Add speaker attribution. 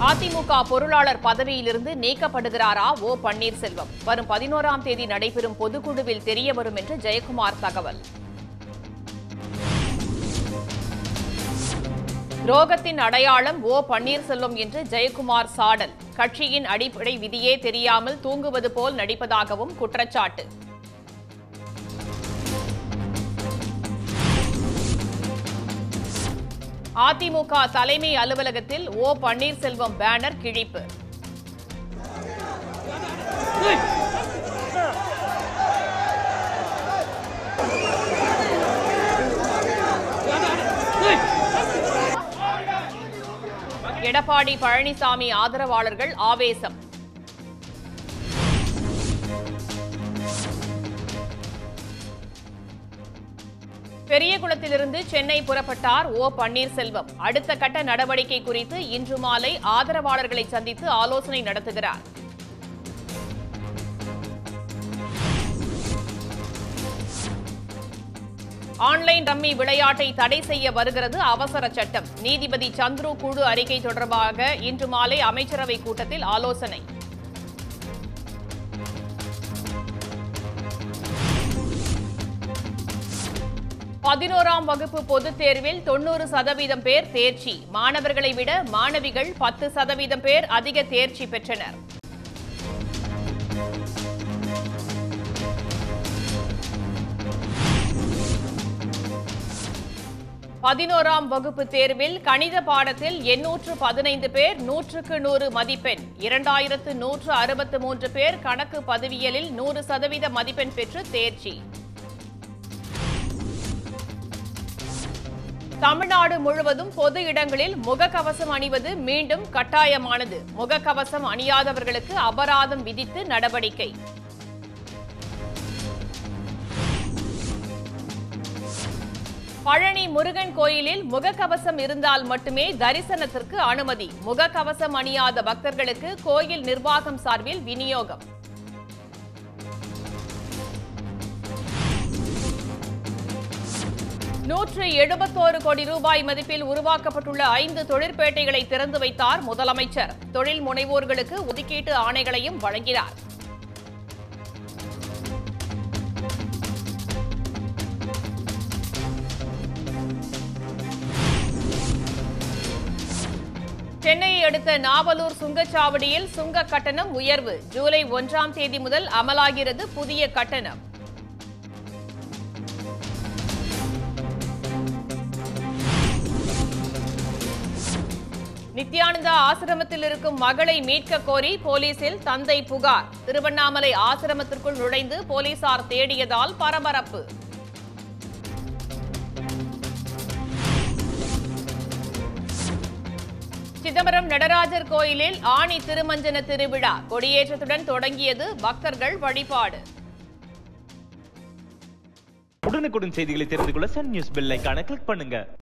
Speaker 1: அதிமுக பொருளாளர் பதவியிலிருந்து நீக்கப்படுகிறாரா ஓ பன்னீர்செல்வம் வரும் பதினோராம் தேதி நடைபெறும் பொதுக்குழுவில் தெரிய வரும் என்று ஜெயக்குமார் தகவல் ரோகத்தின் அடையாளம் ஓ பன்னீர்செல்வம் என்று ஜெயக்குமார் சாடல் கட்சியின் அடிப்படை விதியே தெரியாமல் தூங்குவது போல் நடிப்பதாகவும் குற்றச்சாட்டு அதிமுக தலைமை அலுவலகத்தில் ஓ பன்னீர்செல்வம் பேனர் கிழிப்பு எடப்பாடி பழனிசாமி ஆதரவாளர்கள் ஆவேசம் பெரியகுளத்திலிருந்து சென்னை புறப்பட்டார் ஓ பன்னீர்செல்வம் அடுத்த கட்ட நடவடிக்கை குறித்து இன்று மாலை ஆதரவாளர்களை சந்தித்து ஆலோசனை நடத்துகிறார் ஆன்லைன் ரம்மி விளையாட்டை தடை செய்ய வருகிறது அவசர சட்டம் நீதிபதி சந்துரு குழு அறிக்கை தொடர்பாக இன்று மாலை அமைச்சரவை கூட்டத்தில் ஆலோசனை பதினோராம் வகுப்பு பொதுத் தேர்வில் தொன்னூறு சதவீதம் பேர் தேர்ச்சி மாணவர்களை விட மாணவிகள் பத்து சதவீதம் பேர் அதிக தேர்ச்சி பெற்றனர் பதினோராம் வகுப்பு தேர்வில் கணித பாடத்தில் எண்ணூற்று பதினைந்து பேர் நூற்றுக்கு நூறு மதிப்பெண் இரண்டாயிரத்து நூற்று அறுபத்து மூன்று பேர் கணக்கு பதிவியலில் நூறு சதவீத மதிப்பெண் பெற்று தேர்ச்சி தமிழ்நாடு முழுவதும் பொது இடங்களில் முகக்கவசம் அணிவது மீண்டும் கட்டாயமானது முகக்கவசம் அணியாதவர்களுக்கு அபராதம் விதித்து நடவடிக்கை பழனி முருகன் கோயிலில் முகக்கவசம் இருந்தால் மட்டுமே தரிசனத்திற்கு அனுமதி முகக்கவசம் அணியாத பக்தர்களுக்கு கோயில் நிர்வாகம் சார்பில் விநியோகம் நூற்று எழுபத்தோரு கோடி ரூபாய் மதிப்பில் உருவாக்கப்பட்டுள்ள ஐந்து தொழிற்பேட்டைகளை திறந்து வைத்தார் முதலமைச்சர் தொழில் முனைவோர்களுக்கு ஒதுக்கீட்டு ஆணைகளையும் வழங்கினார் சென்னையை அடுத்த நாவலூர் சுங்கச்சாவடியில் சுங்க கட்டணம் உயர்வு ஜூலை ஒன்றாம் தேதி முதல் அமலாகிறது புதிய கட்டணம் நித்யானந்தா ஆசிரமத்தில் இருக்கும் மகளை மீட்க கோரி போலீசில் தந்தை புகார் திருவண்ணாமலை ஆசிரமத்திற்குள் நுழைந்து போலீசார் தேடியதால் பரபரப்பு சிதம்பரம் நடராஜர் கோயிலில் ஆணி திருமஞ்சன திருவிழா கொடியேற்றத்துடன் தொடங்கியது பக்தர்கள் வழிபாடு
Speaker 2: உடனுக்குடன் செய்திகளை தெரிந்து கொள்ள சன் நியூஸ் பெல் ஐகானை கிளிக் பண்ணுங்க